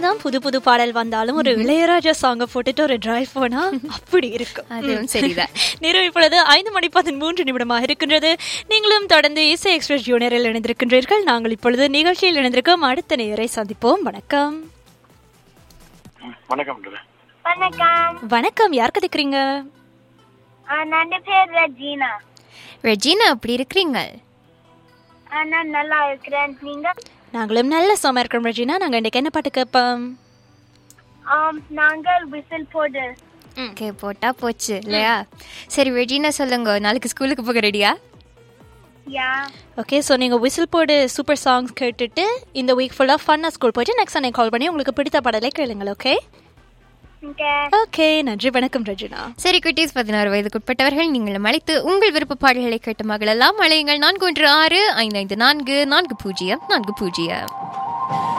என்னதான் புது புது பாடல் வந்தாலும் ஒரு இளையராஜா சாங்க போட்டுட்டு ஒரு டிரைவ் போனா அப்படி இருக்கும் அதுவும் சரிதான் நேரம் இப்பொழுது ஐந்து மணி பதிமூன்று நிமிடமாக இருக்கின்றது நீங்களும் தொடர்ந்து இசை எக்ஸ்பிரஸ் ஜூனியரில் இணைந்திருக்கின்றீர்கள் நாங்கள் இப்பொழுது நிகழ்ச்சியில் இணைந்திருக்கோம் அடுத்த நேரை சந்திப்போம் வணக்கம் ம், வணக்கம் brother. வணக்கம் வணக்கம் யார் கதைக்கிறீங்க ஆ, நான் பேர் ரஜீனா ரெஜினா அப்படி இருக்கிறீங்க ஆ, நான் நல்லா இருக்கிறேன் நீங்க நாங்களும் நல்ல சோமா இருக்கிறோம் ரஜினா நாங்க இன்னைக்கு என்ன பாட்டு கேட்போம் ஆம், நாங்கள் விசில் போடு ஓகே போட்டா போச்சு இல்லையா சரி ரெஜினா சொல்லுங்க நாளைக்கு ஸ்கூலுக்கு போக ரெடியா யா ஓகே ஸோ நீங்கள் விசில் போடு சூப்பர் சாங்ஸ் கேட்டுட்டு இந்த வீக் ஃபுல்லாக ஃபன்னாக ஸ்கூல் போயிட்டு நெக்ஸ்ட் அன்னைக்கு கால் பண்ணி உங்களுக்கு பிடித்த பாடலை கேளுங்கள் ஓகே இங்க ஓகே நன்றி வணக்கம் ரஜினா சரி குட்டீஸ் பதினாறு வயதுக்குட்பட்டவர்கள் நீங்களும் அழைத்து உங்கள் விருப்ப பாடல்களை கேட்டு மகளெல்லாம் அழையுங்கள் நான்கு ஒன்று ஆறு ஐந்து ஐந்து நான்கு நான்கு பூஜ்ஜியம் நான்கு பூஜ்ஜியம்